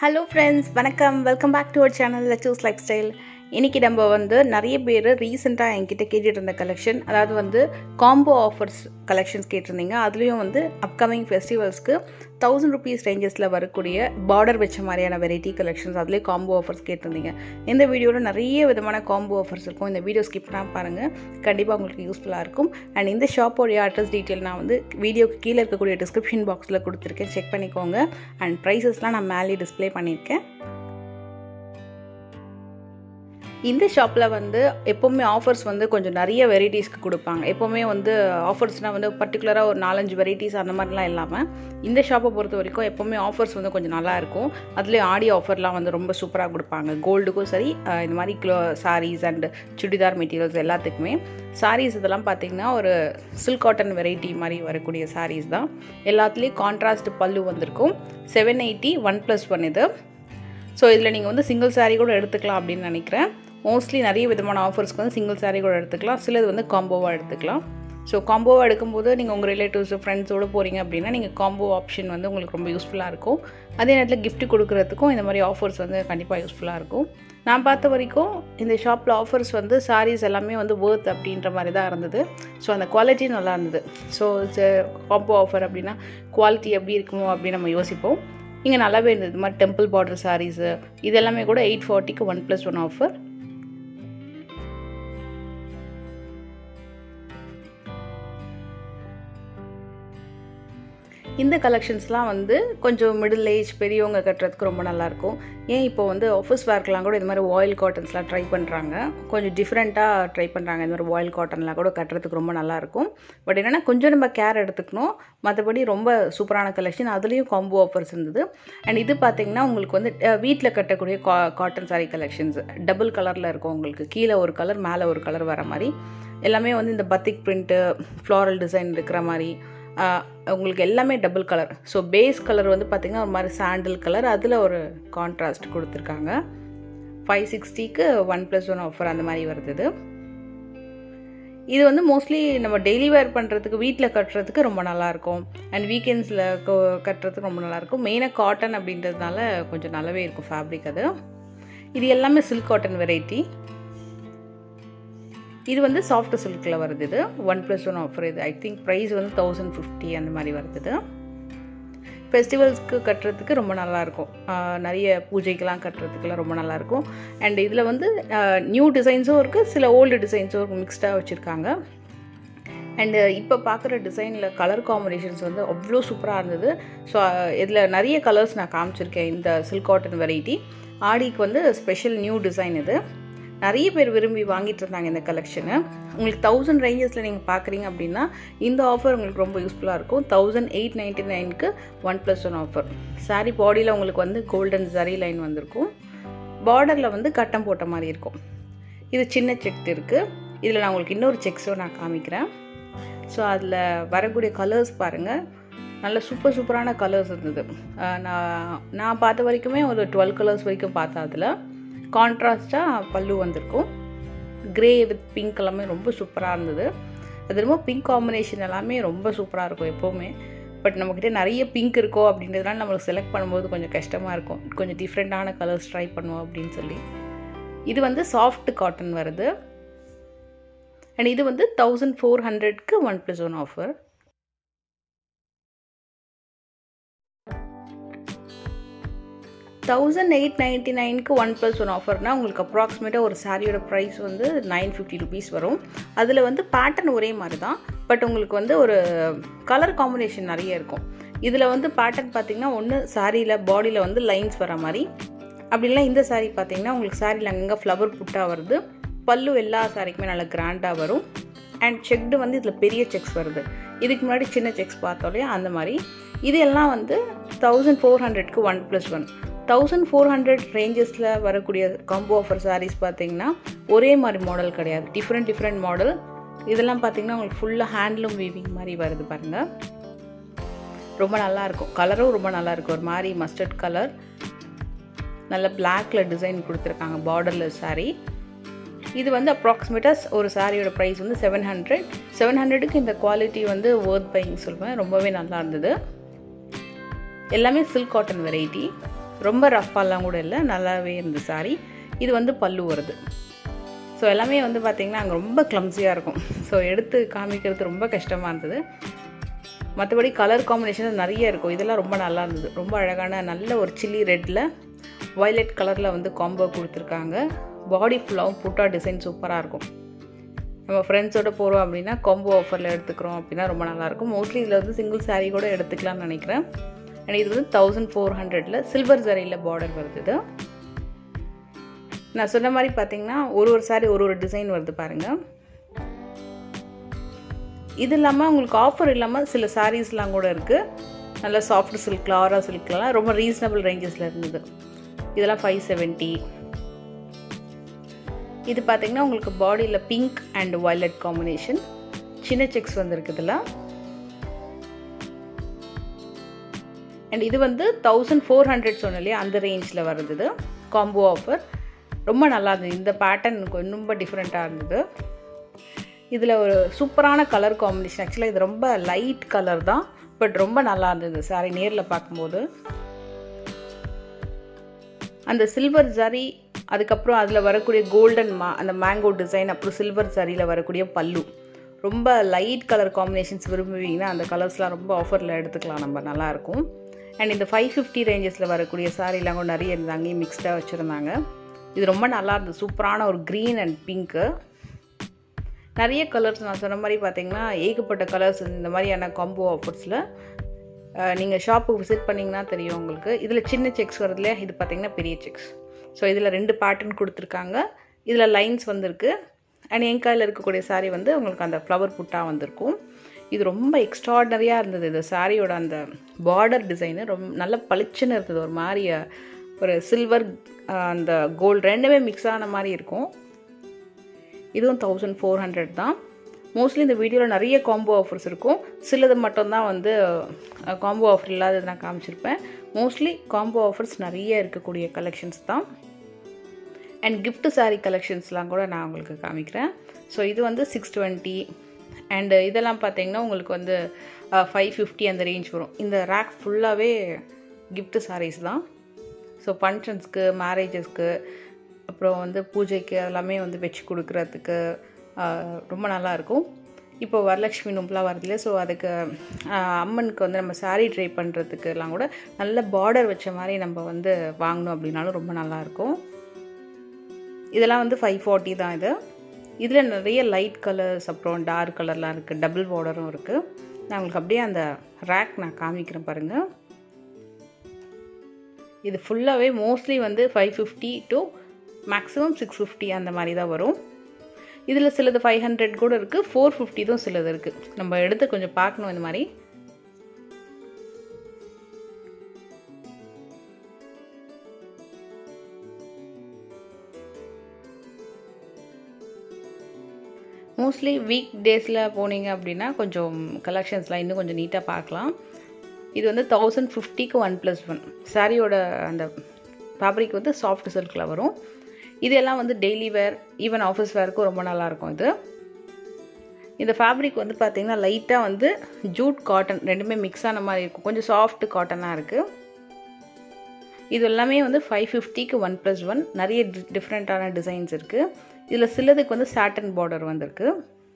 Hello friends வணக்கம் welcome back to our channel Lachu's life style இன்றைக்கி நம்ம வந்து நிறைய பேர் ரீசெண்டாக என்கிட்ட கேட்டுட்டு இருந்த கலெக்ஷன் அதாவது வந்து காம்போ ஆஃபர்ஸ் கலெக்ஷன்ஸ் கேட்டிருந்தீங்க அதுலேயும் வந்து அப்கமிங் ஃபெஸ்டிவல்ஸ்க்கு தௌசண்ட் ருபீஸ் ரேஞ்சஸில் வரக்கூடிய பார்டர் வச்ச மாதிரியான வெரைட்டி கலெக்ஷன்ஸ் அதுலேயே காம்போ ஆஃபர்ஸ் கேட்டிருந்தீங்க இந்த வீடியோவில் நிறைய விதமான காம்போ ஆஃபர்ஸ் இருக்கும் இந்த வீடியோ ஸ்கிப் பண்ணால் பாருங்கள் கண்டிப்பாக உங்களுக்கு யூஸ்ஃபுல்லாக இருக்கும் அண்ட் இந்த ஷாப்போடைய அட்ரஸ் டீட்டெயில் நான் வந்து வீடியோக்கு கீழே இருக்கக்கூடிய டிஸ்கிரிப்ஷன் பாக்ஸில் கொடுத்துருக்கேன் செக் பண்ணிக்கோங்க அண்ட் ப்ரைஸஸ்லாம் நான் மேலே டிஸ்ப்ளே பண்ணியிருக்கேன் இந்த ஷாப்பில் வந்து எப்போவுமே ஆஃபர்ஸ் வந்து கொஞ்சம் நிறைய வெரைட்டிஸ்க்கு கொடுப்பாங்க எப்போவுமே வந்து ஆஃபர்ஸ்னால் வந்து பர்டிகுலராக ஒரு நாலஞ்சு வெரைட்டிஸ் அந்த மாதிரிலாம் இல்லாமல் இந்த ஷாப்பை பொறுத்த வரைக்கும் எப்போவுமே ஆஃபர்ஸ் வந்து கொஞ்சம் நல்லா இருக்கும் அதுலேயும் ஆடி ஆஃபர்லாம் வந்து ரொம்ப சூப்பராக கொடுப்பாங்க கோல்டுக்கும் சரி அஹ் இந்த மாதிரி glow saris and churidar materials எல்லாத்துக்குமே சாரீஸ் இதெல்லாம் பார்த்தீங்கன்னா ஒரு சில்க் காட்டன் வெரைட்டி மாதிரி வரக்கூடிய சாரீஸ் தான் எல்லாத்துலேயும் கான்ட்ராஸ்ட் பல்லு வந்திருக்கும் seven eighty one plus one இது ஸோ இதில் நீங்கள் வந்து சிங்கிள் saree கூட எடுத்துக்கலாம் அப்படின்னு நினைக்கிறேன் மோஸ்ட்லி நிறைய விதமான ஆஃபர்ஸ்க்கு வந்து சிங்கிள் saree கூட எடுத்துக்கலாம் சிலது வந்து காம்போவாக எடுத்துக்கலாம் ஸோ காம்போவாக எடுக்கும்போது நீங்கள் உங்கள் ரிலேட்டிவ்ஸ் ஃப்ரெண்ட்ஸோடு போகிறீங்க அப்படின்னா நீங்கள் காம்போ ஆப்ஷன் வந்து உங்களுக்கு ரொம்ப யூஸ்ஃபுல்லாக இருக்கும் அதே நேரத்தில் gift கொடுக்குறதுக்கும் இந்த மாதிரி ஆஃபர்ஸ் வந்து கண்டிப்பாக யூஸ்ஃபுல்லாக இருக்கும் நான் பார்த்த வரைக்கும் இந்த ஷாப்பில் ஆஃபர்ஸ் வந்து சாரீஸ் எல்லாமே வந்து worth அப்படின்ற மாதிரி தான் இருந்தது ஸோ அந்த குவாலிட்டி நல்லா இருந்தது ஸோ காம்போ ஆஃபர் அப்படின்னா குவாலிட்டி எப்படி இருக்குமோ அப்படின்னு நம்ம யோசிப்போம் இங்கே நல்லாவே இருந்தது இது மாதிரி டெம்பிள் பார்டர் சாரீஸு இது எல்லாமே கூட எயிட் ஃபார்ட்டிக்கு ஒன் ப்ளஸ் ஒன் ஆஃபர் இந்த கலெக்ஷன்ஸ்லாம் வந்து கொஞ்சம் மிடில் ஏஜ் பெரியவங்க கட்டுறதுக்கு ரொம்ப நல்லாயிருக்கும் ஏன் இப்போ வந்து ஆஃபீஸ் வேர்க்கெலாம் கூட இது மாதிரி ஆயில் காட்டன்ஸ்லாம் ட்ரை பண்ணுறாங்க கொஞ்சம் டிஃப்ரெண்ட்டாக ட்ரை பண்ணுறாங்க இந்த மாதிரி ஆயில் காட்டன்லாம் கூட கட்டுறதுக்கு ரொம்ப நல்லாயிருக்கும் பட் என்னென்னா கொஞ்சம் நம்ம கேர் எடுத்துக்கணும் மற்றபடி ரொம்ப சூப்பரான கலெக்ஷன் அதுலேயும் காம்போ ஆஃபர்ஸ் இருந்தது அண்ட் இது பார்த்தீங்கன்னா உங்களுக்கு வந்து வீட்டில் கட்டக்கூடிய கா காட்டன் சாரீ கலெக்ஷன்ஸ் டபுள் கலரில் இருக்கும் உங்களுக்கு கீழே ஒரு கலர் மேலே ஒரு கலர் வர மாதிரி எல்லாமே வந்து இந்த பத்திக் பிரிண்ட்டு ஃப்ளாரல் டிசைன் இருக்கிற மாதிரி ஆஹ் உங்களுக்கு எல்லாமே double colour so base colour வந்து பார்த்திங்கன்னா ஒரு மாதிரி சாண்டில் கலர் அதில் ஒரு கான்ட்ராஸ்ட் கொடுத்துருக்காங்க ஃபைவ் சிக்ஸ்டிக்கு ஒன் ப்ளஸ் ஒன் ஆஃபர் அந்த மாதிரி வருது இது. இது வந்து மோஸ்ட்லி நம்ம டெய்லி வேர் பண்ணுறதுக்கு வீட்டில் கட்டுறதுக்கு ரொம்ப நல்லாயிருக்கும் அண்ட் வீக்கெண்ட்ஸில் கட்டுறதுக்கு ரொம்ப நல்லாயிருக்கும் மெயினாக காட்டன் அப்படின்றதுனால கொஞ்சம் நல்லாவே இருக்கும் ஃபேப்ரிக் அது இது எல்லாமே சில்க் காட்டன் வெரைட்டி இது வந்து சாஃப்ட் சில்கில் வருது இது ஒன் ப்ளஸ் ஒன் ஆஃபர் இது ஐ திங்க் ப்ரைஸ் வந்து தௌசண்ட் ஃபிஃப்டி அந்த மாதிரி வருது இது ஃபெஸ்டிவல்ஸ்க்கு கட்டுறதுக்கு ரொம்ப நல்லாயிருக்கும் நிறைய பூஜைக்கெலாம் கட்டுறதுக்குலாம் ரொம்ப நல்லாயிருக்கும் அண்ட் இதில் வந்து நியூ டிசைன்ஸும் இருக்குது சில ஓல்டு டிசைன்ஸும் இருக்கும் மிக்ஸ்டாக வச்சுருக்காங்க அண்டு இப்போ பார்க்குற டிசைனில் கலர் காம்பினேஷன்ஸ் வந்து அவ்வளோ சூப்பராக இருந்தது ஸோ இதில் நிறைய கலர்ஸ் நான் காமிச்சிருக்கேன் இந்த சில்க் காட்டன் வெரைட்டி ஆடிக்கு வந்து ஸ்பெஷல் நியூ டிசைன் இது நிறைய பேர் விரும்பி வாங்கிட்டு இருந்தாங்க இந்த கலெக்ஷனு உங்களுக்கு தௌசண்ட் ரேஞ்சஸில் நீங்கள் பார்க்குறீங்க அப்படின்னா இந்த ஆஃபர் உங்களுக்கு ரொம்ப யூஸ்ஃபுல்லாக இருக்கும் தௌசண்ட் எயிட் நைன்ட்டி நைனுக்கு one plus one offer sari பாடியில் உங்களுக்கு வந்து கோல்டன் ஜரி லைன் வந்திருக்கும் பார்டரில் வந்து கட்டம் போட்ட மாதிரி இருக்கும் இது சின்ன செக் இருக்குது இதில் நான் உங்களுக்கு இன்னொரு செக்ஸும் நான் காமிக்கிறேன் ஸோ அதில் வரக்கூடிய கலர்ஸ் பாருங்கள் நல்ல சூப்பர் சூப்பரான கலர்ஸ் இருந்தது நான் நான் பார்த்த வரைக்குமே ஒரு டுவெல் கலர்ஸ் வரைக்கும் பார்த்தேன் அதில் கான்ட்ராஸ்ட்டாக பல்லு வந்திருக்கும் க்ரே வித் பிங்க் எல்லாமே ரொம்ப சூப்பராக இருந்தது அது ரொம்ப பிங்க் காம்பினேஷன் எல்லாமே ரொம்ப சூப்பராக இருக்கும் எப்போவுமே பட் நம்மக்கிட்ட நிறைய பிங்க் இருக்கோ அப்படின்றதுனால நம்மளுக்கு செலக்ட் பண்ணும்போது கொஞ்சம் கஷ்டமாக இருக்கும் கொஞ்சம் டிஃப்ரெண்ட்டான கலர்ஸ் ட்ரை பண்ணுவோம் அப்படின்னு சொல்லி இது வந்து சாஃப்ட் காட்டன் வருது அண்ட் இது வந்து தௌசண்ட் ஃபோர் ஹண்ட்ரட்க்கு one plus one offer thousand eight ninety நைனுக்கு ஒன் ப்ளஸ் ஒன் ஆஃபர்னால் உங்களுக்கு அப்ராக்சிமேட்டாக ஒரு சாரியோட ப்ரைஸ் வந்து நைன் ஃபிஃப்டி ருபீஸ் வரும் அதில் வந்து பேட்டர்ன் ஒரே மாதிரி தான் பட் உங்களுக்கு வந்து ஒரு கலர் காம்பினேஷன் நிறைய இருக்கும் இதில் வந்து பேட்டர்ன் பார்த்தீங்கன்னா ஒன்று சாரியில் பாடியில் வந்து லைன்ஸ் வர மாதிரி அப்படின்னா இந்த சாரீ பார்த்தீங்கன்னா உங்களுக்கு சாரியில் அங்கங்கே ஃப்ளவர் புட்டாக வருது பல்லு எல்லா சாரிக்குமே நல்லா கிராண்டாக வரும் அண்ட் செக்டு வந்து இதில் பெரிய செக்ஸ் வருது இதுக்கு முன்னாடி சின்ன செக்ஸ் பார்த்தோம் அந்த மாதிரி இது எல்லாம் வந்து தௌசண்ட் ஃபோர் ஹண்ட்ரட்க்கு one plus one thousand four hundred ரேஞ்சஸில் வரக்கூடிய காம்போ ஆஃபர் சாரீஸ் பார்த்தீங்கன்னா ஒரே மாதிரி மாடல் கிடையாது டிஃப்ரெண்ட் டிஃப்ரெண்ட் மாடல் இதெல்லாம் பார்த்தீங்கன்னா உங்களுக்கு ஃபுல்லாக ஹேண்ட்லூம் வீவிங் மாதிரி வருது பாருங்கள் ரொம்ப நல்லாயிருக்கும் கலரும் ரொம்ப நல்லாயிருக்கும் ஒரு மாதிரி மஸ்டர்ட் கலர் நல்ல பிளாக்ல டிசைன் கொடுத்துருக்காங்க பார்டரில் சாரீ இது வந்து அப்ராக்சிமேட்டாக ஒரு சாரியோட ப்ரைஸ் வந்து செவன் ஹண்ட்ரட் செவன் ஹண்ட்ரடுக்கு இந்த குவாலிட்டி வந்து ஒர்த் பையிங் சொல்லுவேன் ரொம்பவே நல்லா இருந்தது எல்லாமே சில்க் காட்டன் வெரைட்டி ரொம்ப ரஃபாலாம் கூட இல்லை நல்லாவே இருந்தது சாரி இது வந்து பல்லு வருது ஸோ எல்லாமே வந்து பார்த்திங்கன்னா அங்கே ரொம்ப கிளம்ஸியாக இருக்கும் ஸோ எடுத்து காமிக்கிறது ரொம்ப கஷ்டமாக இருந்தது மற்றபடி கலர் காம்பினேஷன் நிறைய இருக்கும் இதெல்லாம் ரொம்ப நல்லா இருந்தது ரொம்ப அழகான நல்ல ஒரு சில்லி ரெட்டில் வயலட் கலரில் வந்து காம்போ கொடுத்துருக்காங்க பாடி ஃபுல்லாகவும் புட்டா டிசைன் சூப்பராக இருக்கும் நம்ம ஃப்ரெண்ட்ஸோட போகிறோம் அப்படின்னா காம்போ ஆஃபரில் எடுத்துக்கிறோம் அப்படின்னா ரொம்ப நல்லாயிருக்கும் மோஸ்ட்லி இதில் வந்து சிங்கிள் சாரீ கூட எடுத்துக்கலாம்னு நினைக்கிறேன் அண்ட் இது வந்து தௌசண்ட் ஃபோர் ஹண்ட்ரடில் சில்வர் சரியில் பார்டர் வருது இது நான் சொன்ன மாதிரி பார்த்தீங்கன்னா ஒரு ஒரு சாரீ ஒரு ஒரு டிசைன் வருது பாருங்கள் இது இல்லாமல் உங்களுக்கு ஆஃபர் இல்லாமல் சில சாரீஸ்லாம் கூட இருக்குது நல்ல சாஃப்ட் சில்க் லாரா சில்க்லாம் ரொம்ப ரீசனபிள் ரேஞ்சஸில் இருந்தது இதெல்லாம் ஃபைவ் செவன்ட்டி இது பார்த்தீங்கன்னா உங்களுக்கு பாடியில் பிங்க் அண்ட் வயலட் காம்பினேஷன் சின்ன செக்ஸ் வந்துருக்கு இதில் அண்ட் இது வந்து தௌசண்ட் ஃபோர் ஹண்ட்ரட் சொன்ன இல்லையா அந்த ரேஞ்சில் வருது காம்போ ஆஃபர் ரொம்ப நல்லா இருந்தது இந்த பேட்டர்ன் ரொம்ப டிஃப்ரெண்ட்டாக இருந்தது இதில் ஒரு சூப்பரான கலர் காம்பினேஷன் ஆக்சுவலாக இது ரொம்ப லைட் கலர் தான் பட் ரொம்ப நல்லா இருந்தது சாரி நேரில் பார்க்கும்போது அந்த சில்வர் ஜரி அதுக்கப்புறம் அதில் வரக்கூடிய கோல்டன் மா அந்த மேங்கோ டிசைன் அப்புறம் சில்வர் ஜரியில் வரக்கூடிய பல்லு ரொம்ப லைட் கலர் காம்பினேஷன்ஸ் விரும்புவீங்கன்னா அந்த கலர்ஸ்லாம் ரொம்ப ஆஃபரில் எடுத்துக்கலாம் நம்ம நல்லாயிருக்கும் அண்ட் இந்த ஃபைவ் ஃபிஃப்டி ரேஞ்சஸில் வரக்கூடிய சாரீலாம் கூட நிறைய இருந்தாங்க அங்கேயும் மிக்ஸ்டாக வச்சுருந்தாங்க இது ரொம்ப நல்லா இருந்தது சூப்பரான ஒரு க்ரீன் அண்ட் பிங்க்கு நிறைய கலர்ஸ் நான் சொன்ன மாதிரி பார்த்தீங்கன்னா ஏகப்பட்ட கலர்ஸ் இந்த மாதிரியான காம்போ ஆஃபர்ஸில் நீங்கள் ஷாப்புக்கு விசிட் பண்ணிங்கன்னா தெரியும் உங்களுக்கு இதில் சின்ன செக்ஸ் வருதுலையா இது பார்த்தீங்கன்னா பெரிய செக்ஸ் ஸோ இதில் ரெண்டு பேட்டர்ன் கொடுத்துருக்காங்க இதில் லைன்ஸ் வந்திருக்கு அண்ட் என் கையில் இருக்கக்கூடிய சாரீ வந்து உங்களுக்கு அந்த ஃப்ளவர் புட்டா வந்திருக்கும் இது ரொம்ப எக்ஸ்ட்ராடனரியாக இருந்தது இது சாரியோட அந்த பார்டர் டிசைனு ரொம்ப நல்ல பளிச்சுன்னு இருந்தது ஒரு மாதிரி ஒரு சில்வர் அந்த கோல்டு ரெண்டுமே மிக்ஸ் ஆன மாதிரி இருக்கும் இதுவும் தௌசண்ட் ஃபோர் ஹண்ட்ரட் தான் மோஸ்ட்லி இந்த வீடியோவில் நிறைய காம்போ ஆஃபர்ஸ் இருக்கும் சிலது மட்டும்தான் வந்து காம்போ ஆஃபர் இல்லாதது நான் காமிச்சிருப்பேன் மோஸ்ட்லி காம்போ ஆஃபர்ஸ் நிறைய இருக்கக்கூடிய கலெக்ஷன்ஸ் தான் அண்ட் கிஃப்ட் சாரீ கலெக்ஷன்ஸ்லாம் கூட நான் உங்களுக்கு காமிக்கிறேன் ஸோ இது வந்து சிக்ஸ் டுவெண்ட்டி அண்டு இதெல்லாம் பார்த்தீங்கன்னா உங்களுக்கு வந்து ஃபைவ் ஃபிஃப்டி அந்த ரேஞ்ச் வரும் இந்த ரேக் ஃபுல்லாகவே கிஃப்ட் சாரீஸ் தான் ஸோ ஃபங்க்ஷன்ஸ்க்கு மேரேஜஸ்க்கு அப்புறம் வந்து பூஜைக்கு எல்லாமே வந்து வச்சு கொடுக்குறதுக்கு ரொம்ப நல்லாயிருக்கும் இப்போ வரலட்சுமி நோம்புலாம் வருது இல்லையா ஸோ அதுக்கு அம்மனுக்கு வந்து நம்ம சாரீ ட்ரை பண்ணுறதுக்கு எல்லாம் கூட நல்ல பார்டர் வச்ச மாதிரி நம்ம வந்து வாங்கணும் அப்படின்னாலும் ரொம்ப நல்லாயிருக்கும் இதெல்லாம் வந்து ஃபைவ் ஃபார்ட்டி தான் இது இதில் நிறைய லைட் கலர்ஸ் அப்புறம் டார்க் கலர்லாம் இருக்குது டபுள் பார்டரும் இருக்குது நான் உங்களுக்கு அப்படியே அந்த ரேக் நான் காமிக்கிறேன் பாருங்கள் இது ஃபுல்லாகவே மோஸ்ட்லி வந்து five fifty to maximum six fifty அந்த மாதிரி தான் வரும் இதில் சிலது ஃபைவ் ஹண்ட்ரட் கூட இருக்குது ஃபோர் ஃபிஃப்டி தான் சிலது இருக்குது நம்ம எடுத்து கொஞ்சம் பார்க்கணும் இந்த மாதிரி மோஸ்ட்லி வீக் டேஸில் போனீங்க அப்படின்னா கொஞ்சம் கலெக்ஷன்ஸ்லாம் இன்னும் கொஞ்சம் நீட்டாக பார்க்கலாம் இது வந்து தௌசண்ட் ஃபிஃப்டிக்கு ஒன் ப்ளஸ் ஒன் சாரியோட அந்த ஃபேப்ரிக் வந்து சாஃப்ட் சில்கில் வரும் இதெல்லாம் வந்து டெய்லி வேர் ஈவன் ஆஃபீஸ் வேர்க்கும் ரொம்ப நல்லாயிருக்கும் இது இந்த ஃபேப்ரிக் வந்து பார்த்திங்கன்னா லைட்டாக வந்து ஜூட் காட்டன் ரெண்டுமே மிக்ஸ் ஆன மாதிரி இருக்கும் கொஞ்சம் சாஃப்ட் காட்டனாக இருக்குது இது எல்லாமே வந்து ஃபைவ் ஃபிஃப்டிக்கு ஒன் ப்ளஸ் ஒன் நிறைய டிஃப்ரெண்ட்டான டிசைன்ஸ் இருக்குது இதில் சிலதுக்கு வந்து சாட்டன் பார்டர் வந்திருக்கு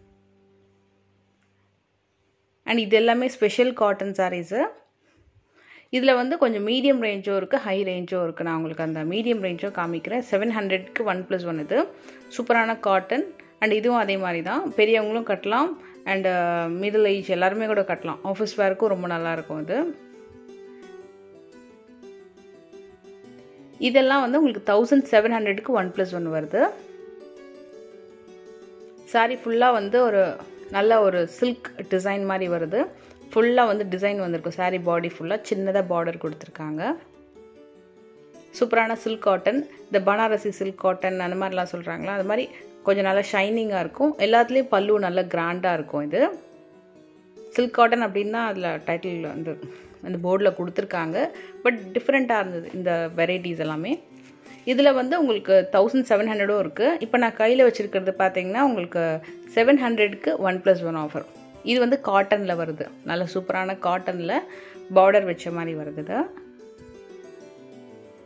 அண்ட் இது எல்லாமே ஸ்பெஷல் காட்டன் சாரீஸு இதில் வந்து கொஞ்சம் மீடியம் ரேஞ்சும் இருக்குது ஹை ரேஞ்சும் இருக்குது நான் உங்களுக்கு அந்த மீடியம் ரேஞ்சும் காமிக்கிறேன் செவன் ஹண்ட்ரட்க்கு ஒன் ப்ளஸ் ஒன் இது சூப்பரான காட்டன் அண்ட் இதுவும் அதே மாதிரி தான் பெரியவங்களும் கட்டலாம் அண்டு மிடில் ஏஜ் எல்லாருமே கூட கட்டலாம் ஆஃபீஸ் வேர்க்கும் ரொம்ப நல்லாயிருக்கும் இது இதெல்லாம் வந்து உங்களுக்கு தௌசண்ட் செவன் ஹண்ட்ரடுக்கு ஒன் ப்ளஸ் ஒன் வருது சாரி ஃபுல்லாக வந்து ஒரு நல்ல ஒரு சில்க் டிசைன் மாதிரி வருது ஃபுல்லாக வந்து டிசைன் வந்திருக்கும் சாரீ பாடி ஃபுல்லாக சின்னதாக பார்டர் கொடுத்துருக்காங்க சூப்பரான சில்க் காட்டன் இந்த பனாரசி சில்க் காட்டன் அந்த மாதிரிலாம் சொல்கிறாங்களா அது மாதிரி கொஞ்சம் நல்லா ஷைனிங்காக இருக்கும் எல்லாத்துலேயும் பல்லு நல்ல கிராண்டாக இருக்கும் இது சில்க் காட்டன் அப்படின்னா அதில் டைட்டில் வந்து அந்த போர்டில் கொடுத்துருக்காங்க பட் டிஃப்ரெண்ட்டாக இருந்தது இந்த வெரைட்டிஸ் எல்லாமே இதில் வந்து உங்களுக்கு தௌசண்ட் செவன் ஹண்ட்ரடும் இருக்குது இப்போ நான் கையில் வச்சுருக்கிறது பார்த்தீங்கன்னா உங்களுக்கு செவன் ஹண்ட்ரடுக்கு ஒன் ப்ளஸ் ஒன் ஆஃபர் இது வந்து காட்டனில் வருது நல்ல சூப்பரான காட்டனில் பார்டர் வச்ச மாதிரி வருது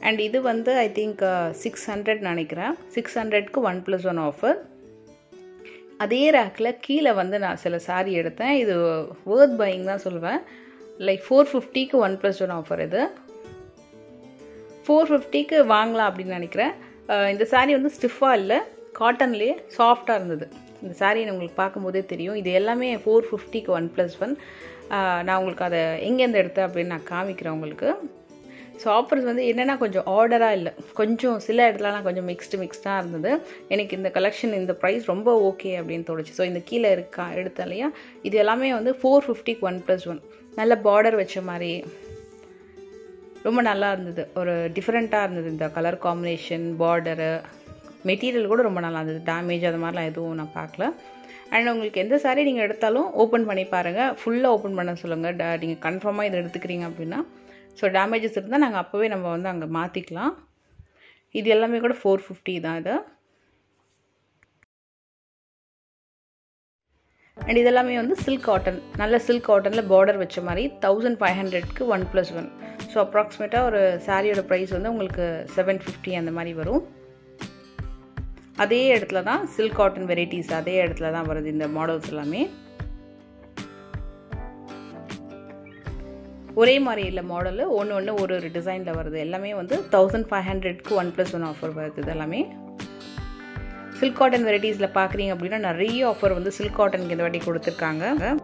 அண்ட் இது வந்து ஐ திங்க் சிக்ஸ் ஹண்ட்ரட் நினைக்கிறேன் சிக்ஸ் ஹண்ட்ரட்க்கு ஒன் ப்ளஸ் ஒன் ஆஃபர் அதே ரேக்கில் கீழே வந்து நான் சில சாரீ எடுத்தேன் இது வேர்த் பையிங் தான் சொல்லுவேன் லைக் ஃபோர் ஃபிஃப்டிக்கு ஒன் ப்ளஸ் ஒன் ஆஃபர் இது ஃபோர் ஃபிஃப்டிக்கு வாங்கலாம் அப்படின்னு நினைக்கிறேன் இந்த சாரீ வந்து ஸ்டிஃபாக இல்லை காட்டன்லேயே சாஃப்டாக இருந்தது இந்த சாரீ உங்களுக்கு பார்க்கும்போதே தெரியும் இது எல்லாமே ஃபோர் ஃபிஃப்டிக்கு ஒன் ப்ளஸ் ஒன் நான் உங்களுக்கு அதை எங்கேருந்து எடுத்தேன் அப்படின்னு நான் காமிக்கிறேன் உங்களுக்கு ஸோ ஆஃபர்ஸ் வந்து என்னென்னா கொஞ்சம் ஆர்டராக இல்லை கொஞ்சம் சில இடத்துலலாம் கொஞ்சம் மிக்ஸ்டு மிக்ஸ்டாக இருந்தது எனக்கு இந்த கலெக்ஷன் இந்த ப்ரைஸ் ரொம்ப ஓகே அப்படின்னு தோணுச்சு ஸோ இந்த கீழே இருக்கா எடுத்த இல்லையா இது எல்லாமே வந்து ஃபோர் ஃபிஃப்டிக்கு ஒன் ப்ளஸ் ஒன் நல்ல பார்டர் வச்ச மாதிரி ரொம்ப நல்லா இருந்தது ஒரு டிஃப்ரெண்ட்டாக இருந்தது இந்த கலர் காம்பினேஷன் பார்டரு மெட்டீரியல் கூட ரொம்ப நல்லா இருந்தது டேமேஜ் அது மாதிரிலாம் எதுவும் நான் பார்க்கல அண்ட் உங்களுக்கு எந்த சாரீ நீங்கள் எடுத்தாலும் ஓப்பன் பண்ணி பாருங்கள் ஃபுல்லாக ஓப்பன் பண்ண சொல்லுங்கள் ட நீங்கள் கன்ஃபார்மாக இதை எடுத்துக்கிறீங்க அப்படின்னா ஸோ டேமேஜஸ் இருந்தால் நாங்கள் அப்போவே நம்ம வந்து அங்கே மாற்றிக்கலாம் இது எல்லாமே கூட ஃபோர் ஃபிஃப்டி தான் இது அண்ட் இதெல்லாமே வந்து சில்க் காட்டன் நல்ல சில்க் காட்டனில் பார்டர் வச்ச மாதிரி தௌசண்ட் ஃபைவ் ஹண்ட்ரட்க்கு ஒன் ப்ளஸ் ஒன் ஸோ அப்ராக்சிமேட்டாக ஒரு சாரியோட ப்ரைஸ் வந்து உங்களுக்கு செவன் ஃபிஃப்டி அந்த மாதிரி வரும் அதே இடத்துல தான் சில்க் காட்டன் வெரைட்டிஸ் அதே இடத்துல தான் வருது இந்த மாடல்ஸ் எல்லாமே ஒரே மாதிரி இல்லை மாடலு ஒன்று ஒன்று ஒரு ஒரு டிசைனில் வருது எல்லாமே வந்து தௌசண்ட் ஃபைவ் ஹண்ட்ரட்க்கு ஒன் ப்ளஸ் ஒன் ஆஃபர் வருது இது எல்லாமே சில்க் காட்டன் வெரைட்டிஸில் பார்க்குறீங்க அப்படின்னா நிறைய ஆஃபர் வந்து சில்க் காட்டனுக்கு இந்த வாட்டி கொடுத்துருக்காங்க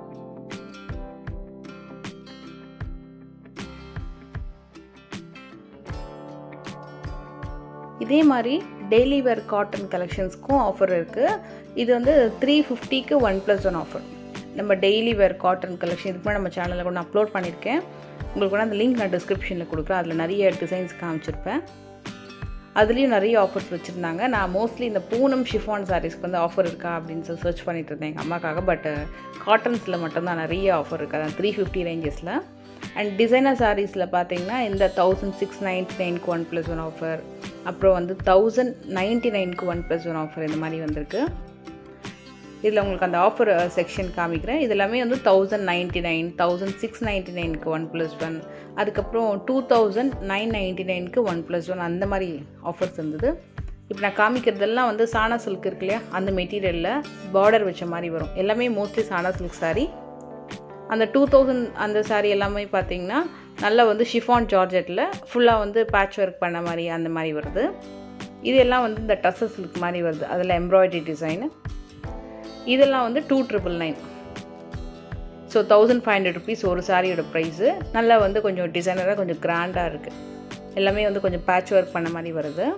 இதே மாதிரி டெய்லி வேர் காட்டன் கலெக்ஷன்ஸ்க்கும் ஆஃபர் இருக்குது இது வந்து த்ரீ ஃபிஃப்டிக்கு ஒன் ப்ளஸ் ஒன் ஆஃபர் நம்ம டெய்லி வேர் காட்டன் கலெக்ஷன் இதுக்கு நம்ம சேனலில் கூட நான் அப்லோட் பண்ணியிருக்கேன் உங்களுக்கு கூட அந்த லிங்க் நான் டிஸ்கிரிப்ஷனில் கொடுக்குறேன் அதில் நிறைய டிசைன்ஸ் காமிச்சிருப்பேன் அதுலேயும் நிறைய ஆஃபர்ஸ் வச்சுருந்தாங்க நான் மோஸ்ட்லி இந்த பூனம் ஷிஃபான் சாரீஸ்க்கு வந்து ஆஃபர் இருக்கா அப்படின்னு சொல்லி சர்ச் பண்ணிட்டு இருந்தேன் எங்கள் அம்மாக்காக பட் காட்டன்ஸில் மட்டும்தான் நிறைய ஆஃபர் இருக்குது அதான் த்ரீ ஃபிஃப்டி ரேஞ்சஸில் அண்ட் டிசைனர் சாரீஸில் பார்த்தீங்கன்னா இந்த தௌசண்ட் சிக்ஸ் நைன்ட்டி நைனுக்கு ஒன் ப்ளஸ் ஒன் ஆஃபர் அப்புறம் வந்து தௌசண்ட் நைன்ட்டி நைனுக்கு ஒன் ப்ளஸ் ஒன் ஆஃபர் இந்த மாதிரி வந்திருக்கு இதில் உங்களுக்கு அந்த ஆஃபர் செக்ஷன் காமிக்கிறேன் இது எல்லாமே வந்து thousand ninety nine thousand six ninety நைனுக்கு ஒன் ப்ளஸ் ஒன் அதுக்கப்புறம் டூ தௌசண்ட் நைன் நைன்ட்டி நைனுக்கு ஒன் ப்ளஸ் ஒன் அந்த மாதிரி ஆஃபர்ஸ் இருந்தது இப்போ நான் காமிக்கிறதெல்லாம் வந்து சானா சில்க் இருக்கு இல்லையா அந்த மெட்டீரியலில் பார்டர் வச்ச மாதிரி வரும் எல்லாமே மோஸ்ட்லி சானா சில்க் சாரீ அந்த டூ தௌசண்ட் அந்த சாரீ எல்லாமே பார்த்தீங்கன்னா நல்லா வந்து ஷிஃபான் ஜார்ஜெட்டில் ஃபுல்லாக வந்து பேட்ச் ஒர்க் பண்ண மாதிரி அந்த மாதிரி வருது இது எல்லாம் வந்து இந்த டஸ்ஸர் சில்க் மாதிரி வருது அதில் எம்ப்ராய்டரி டிசைனு இதெல்லாம் வந்து two triple nine so thousand five hundred rupees ஒரு சாரியோட ப்ரைஸு நல்லா வந்து கொஞ்சம் டிசைனராக கொஞ்சம் கிராண்டாக இருக்குது எல்லாமே வந்து கொஞ்சம் பேட்ச் ஒர்க் பண்ண மாதிரி வருது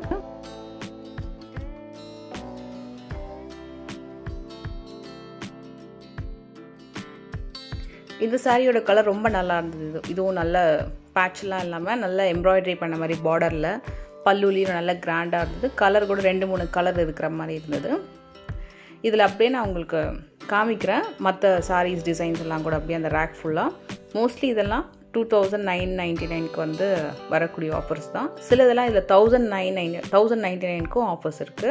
இந்த சாரியோட கலர் ரொம்ப நல்லா இருந்தது இது இதுவும் நல்ல பேட்ச்லாம் இல்லாமல் நல்ல எம்ப்ராய்டரி பண்ண மாதிரி பார்டரில் பல்லுலேயும் நல்ல கிராண்டாக இருந்தது கலர் கூட ரெண்டு மூணு கலர் இருக்கிற மாதிரி இருந்தது இதில் அப்படியே நான் உங்களுக்கு காமிக்கிறேன் மற்ற சாரீஸ் டிசைன்ஸ் எல்லாம் கூட அப்படியே அந்த ரேக் ஃபுல்லாக மோஸ்ட்லி இதெல்லாம் டூ தௌசண்ட் நைன் நைன்ட்டி நைனுக்கு வந்து வரக்கூடிய ஆஃபர்ஸ் தான் சில இதெல்லாம் இதில் thousand nine nine thousand ninety நைனுக்கும் ஆஃபர்ஸ் இருக்குது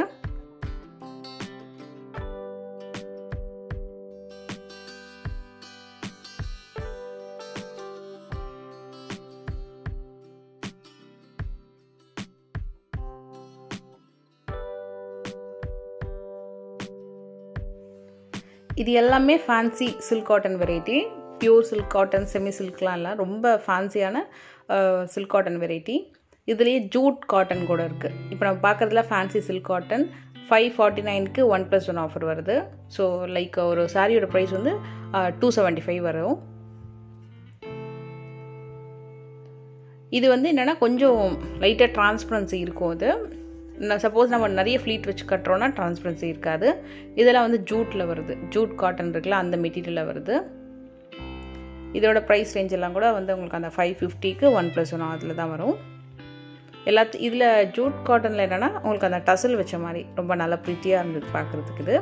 இது எல்லாமே fancy silk cotton variety pure silk cotton semi சில்க்லாம் இல்லை ரொம்ப ஃபேன்சியான சில்க் காட்டன் வெரைட்டி இதுலேயே ஜூட் காட்டன் கூட இருக்குது இப்போ நம்ம பார்க்குறதுல fancy silk cotton five forty நைனுக்கு ஒன் ப்ளஸ் ஒன் ஆஃபர் வருது ஸோ லைக் ஒரு சாரியோட ப்ரைஸ் வந்து டூ செவன்ட்டி ஃபைவ் வரும் இது வந்து என்னென்னா கொஞ்சம் லைட்டாக டிரான்ஸ்பரன்சி இருக்கும் இது சப்போஸ் நம்ம நிறைய ஃப்ளீட் வச்சு கட்டுறோன்னா டிரான்ஸ்பரன்சி இருக்காது இதெல்லாம் வந்து ஜூட்டில் வருது ஜூட் காட்டன் இருக்குல்ல அந்த மெட்டீரியலில் வருது இதோட ப்ரைஸ் ரேஞ்ச் எல்லாம் கூட வந்து உங்களுக்கு அந்த ஃபைவ் ஃபிஃப்டிக்கு ஒன் ப்ளஸ் ஒன் அதில் தான் வரும் எல்லாத்து இதில் ஜூட் காட்டனில் என்னென்னா உங்களுக்கு அந்த டசல் வச்ச மாதிரி ரொம்ப நல்லா ப்ரிட்டியாக இருந்தது பார்க்குறதுக்கு இது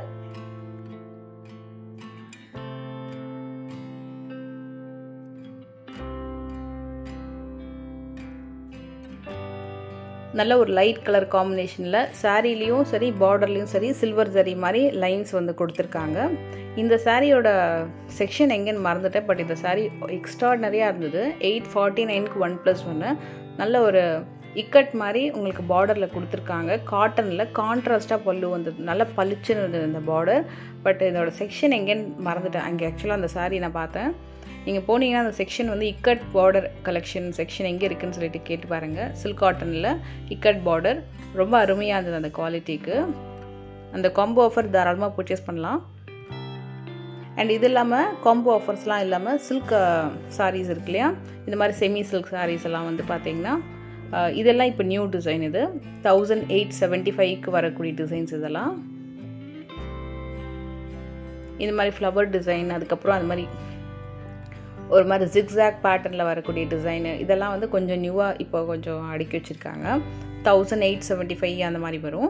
நல்ல ஒரு லைட் கலர் காம்பினேஷனில் சாரீலேயும் சரி பார்டர்லேயும் சரி சில்வர் ஜரி மாதிரி லைன்ஸ் வந்து கொடுத்துருக்காங்க இந்த சாரியோட செக்ஷன் எங்கேன்னு மறந்துட்டேன் பட் இந்த சாரீ எக்ஸ்ட்ராடனரியாக இருந்தது எயிட் ஃபார்ட்டி நைனுக்கு ஒன் ப்ளஸ் ஒன்று நல்ல ஒரு இக்கட் மாதிரி உங்களுக்கு பார்டரில் கொடுத்துருக்காங்க காட்டனில் கான்ட்ராஸ்ட்டாக பல்லு வந்தது நல்லா பளிச்சுன்னு இருந்தது இந்த பார்டர் பட் இதோட செக்ஷன் எங்கேன்னு மறந்துட்டேன் அங்கே ஆக்சுவலாக அந்த சாரீ நான் பார்த்தேன் நீங்கள் போனீங்கன்னா அந்த செக்ஷன் வந்து இக்கட் பார்டர் கலெக்ஷன் செக்ஷன் எங்கே இருக்குன்னு சொல்லிட்டு கேட்டு பாருங்கள் சில்க் காட்டனில் இக்கட் பார்டர் ரொம்ப அருமையாக இருந்தது அந்த குவாலிட்டிக்கு அந்த காம்போ ஆஃபர் தாராளமாக பர்ச்சேஸ் பண்ணலாம் அண்ட் இது இல்லாமல் காம்போ ஆஃபர்ஸ்லாம் இல்லாமல் சில்க் சாரீஸ் இருக்கு இல்லையா இந்த மாதிரி செமி சில்க் சாரீஸ் எல்லாம் வந்து பார்த்தீங்கன்னா இதெல்லாம் இப்போ நியூ டிசைன் இது தௌசண்ட் எயிட் செவன்ட்டி ஃபைவ்க்கு வரக்கூடிய டிசைன்ஸ் இதெல்லாம் இந்த மாதிரி ஃப்ளவர் டிசைன் அதுக்கப்புறம் அது மாதிரி ஒரு மாதிரி ஜிக்ஸாக் பேட்டர்னில் வரக்கூடிய டிசைனு இதெல்லாம் வந்து கொஞ்சம் நியூவாக இப்போ கொஞ்சம் அடுக்கி வச்சுருக்காங்க தௌசண்ட் எயிட் செவன்ட்டி ஃபைவ் அந்த மாதிரி வரும்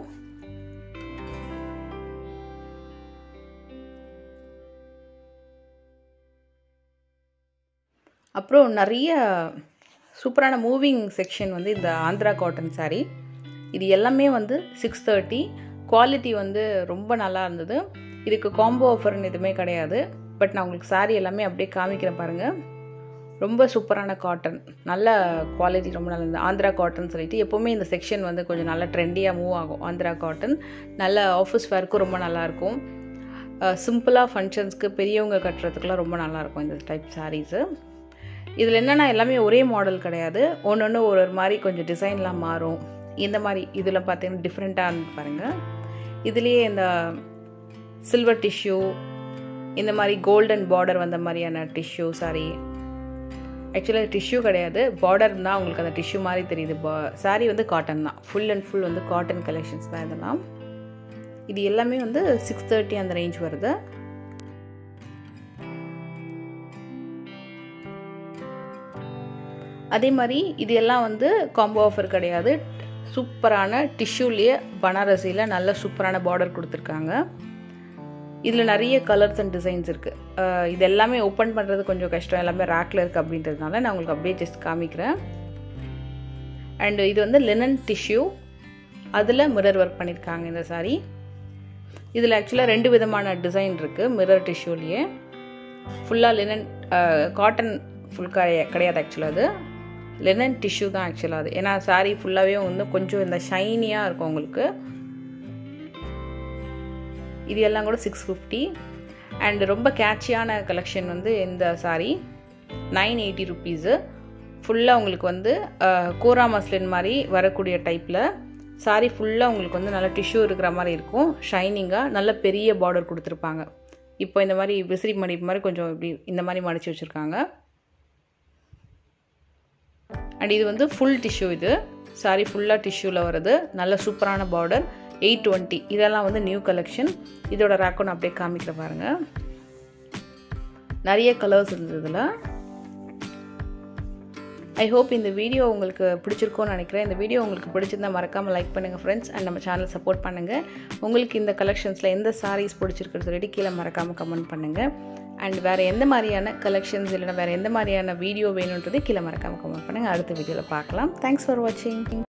அப்புறம் நிறைய சூப்பரான மூவிங் செக்ஷன் வந்து இந்த ஆந்திரா காட்டன் சாரீ இது எல்லாமே வந்து சிக்ஸ் தேர்ட்டி குவாலிட்டி வந்து ரொம்ப நல்லா இருந்தது இதுக்கு காம்போ ஆஃபர்னு எதுவுமே கிடையாது பட் நான் உங்களுக்கு சாரீ எல்லாமே அப்படியே காமிக்கிறேன் பாருங்கள் ரொம்ப சூப்பரான காட்டன் நல்ல குவாலிட்டி ரொம்ப நல்லா இருந்தது ஆந்திரா காட்டன் சொல்லிட்டு எப்போவுமே இந்த செக்ஷன் வந்து கொஞ்சம் நல்லா ட்ரெண்டியாக மூவ் ஆகும் ஆந்திரா காட்டன் நல்ல ஆஃபீஸ் வேர்க்கும் ரொம்ப நல்லாயிருக்கும் சிம்பிளாக ஃபங்க்ஷன்ஸ்க்கு பெரியவங்க கட்டுறதுக்குலாம் ரொம்ப நல்லாயிருக்கும் இந்த டைப் சாரீஸு இதில் என்னென்னா எல்லாமே ஒரே மாடல் கிடையாது ஒன்று ஒன்று ஒரு ஒரு மாதிரி கொஞ்சம் டிசைன்லாம் மாறும் இந்த மாதிரி இதில் பார்த்தீங்கன்னா டிஃப்ரெண்ட்டாக இருந்து பாருங்கள் இதுலேயே இந்த சில்வர் டிஷ்யூ இந்த மாதிரி கோல்டன் பார்டர் வந்த மாதிரியான டிஷ்யூ சாரி ஆக்சுவலாக டிஷ்யூ கிடையாது பார்டர் தான் உங்களுக்கு அந்த டிஷ்யூ மாதிரி தெரியுது பா சாரீ வந்து காட்டன் தான் ஃபுல் அண்ட் ஃபுல் வந்து காட்டன் கலெக்ஷன்ஸ் தான் இதெல்லாம் இது எல்லாமே வந்து சிக்ஸ் தேர்ட்டி அந்த ரேஞ்ச் வருது அதே மாதிரி இது எல்லாம் வந்து காம்போ ஆஃபர் கிடையாது சூப்பரான டிஷ்யூலேயே பனாரசியில் நல்ல சூப்பரான பார்டர் கொடுத்துருக்காங்க இதில் நிறைய கலர்ஸ் அண்ட் டிசைன்ஸ் இருக்குது இது எல்லாமே ஓப்பன் பண்ணுறது கொஞ்சம் கஷ்டம் எல்லாமே ரேக்கில் இருக்குது அப்படின்றதுனால நான் உங்களுக்கு அப்படியே ஜஸ்ட் காமிக்கிறேன் அண்டு இது வந்து லினன் டிஷ்யூ அதில் மிரர் ஒர்க் பண்ணியிருக்காங்க இந்த சாரீ இதில் ஆக்சுவலாக ரெண்டு விதமான டிசைன் இருக்குது மிரர் டிஷ்யூலேயே ஃபுல்லாக லினன் காட்டன் ஃபுல் கிடையாது ஆக்சுவலாக அது லெனன் டிஷ்யூ தான் ஆக்சுவலாக அது ஏன்னா சாரீ ஃபுல்லாகவே வந்து கொஞ்சம் இந்த ஷைனியாக இருக்கும் உங்களுக்கு இது எல்லாம் கூட சிக்ஸ் ஃபிஃப்டி அண்ட் ரொம்ப கேட்சியான கலெக்ஷன் வந்து இந்த சாரீ நைன் எயிட்டி ருப்பீஸு ஃபுல்லாக உங்களுக்கு வந்து கோரா மஸ்லின் மாதிரி வரக்கூடிய டைப்பில் சாரீ ஃபுல்லாக உங்களுக்கு வந்து நல்ல டிஷ்யூ இருக்கிற மாதிரி இருக்கும் ஷைனிங்காக நல்ல பெரிய பார்டர் கொடுத்துருப்பாங்க இப்போ இந்த மாதிரி விசிறி மடிப்பு மாதிரி கொஞ்சம் இப்படி இந்த மாதிரி மடித்து வச்சுருக்காங்க அண்ட் இது வந்து ஃபுல் டிஷ்யூ இது சாரி ஃபுல்லாக டிஷ்யூவில் வருது நல்ல சூப்பரான பார்டர் எயிட் டுவெண்ட்டி இதெல்லாம் வந்து நியூ கலெக்ஷன் இதோட ரேக்கம் நான் அப்படியே காமிக்கிற பாருங்கள் நிறைய கலர்ஸ் இருந்தது இதில் ஐ ஹோப் இந்த வீடியோ உங்களுக்கு பிடிச்சிருக்கோன்னு நினைக்கிறேன் இந்த வீடியோ உங்களுக்கு பிடிச்சிருந்தா மறக்காமல் லைக் பண்ணுங்கள் ஃப்ரெண்ட்ஸ் அண்ட் நம்ம சேனல் சப்போர்ட் பண்ணுங்கள் உங்களுக்கு இந்த கலெக்ஷன்ஸில் எந்த சாரீஸ் பிடிச்சிருக்குன்னு சொல்லிட்டு கீழே மறக்காமல் கமெண்ட் பண்ணுங்கள் அண்ட் வேறு எந்த மாதிரியான கலெக்ஷன்ஸ் இல்லைனா வேறு எந்த மாதிரியான வீடியோ வேணுன்றதை கீழே மறக்காமல் கமெண்ட் பண்ணுங்கள் அடுத்த வீடியோவில் பார்க்கலாம் தேங்க்ஸ் ஃபார் வாட்சிங்